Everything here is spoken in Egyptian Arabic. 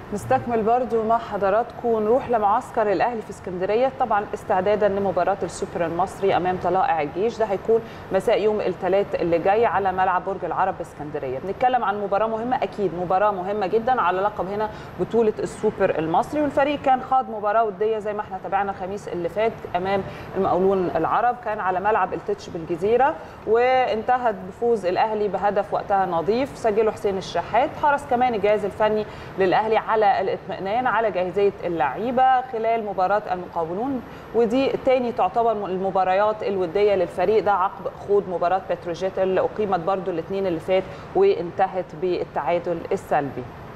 نستكمل برضو مع حضراتكم ونروح لمعسكر الاهلي في اسكندريه طبعا استعدادا لمباراه السوبر المصري امام طلائع الجيش ده هيكون مساء يوم الثلاث اللي جاي على ملعب برج العرب باسكندريه بنتكلم عن مباراه مهمه اكيد مباراه مهمه جدا على لقب هنا بطوله السوبر المصري والفريق كان خاض مباراه وديه زي ما احنا تابعنا الخميس اللي فات امام المقاولون العرب كان على ملعب التتش بالجزيره وانتهت بفوز الاهلي بهدف وقتها نظيف سجله حسين الشحات حرص كمان الجهاز الفني للاهلي على الاطمئنان على جاهزيه اللعيبه خلال مباراه المقاولون ودي تاني تعتبر المباريات الوديه للفريق ده عقب خوض مباراه بتروجيت اللي اقيمت برضو الاثنين اللي فات وانتهت بالتعادل السلبي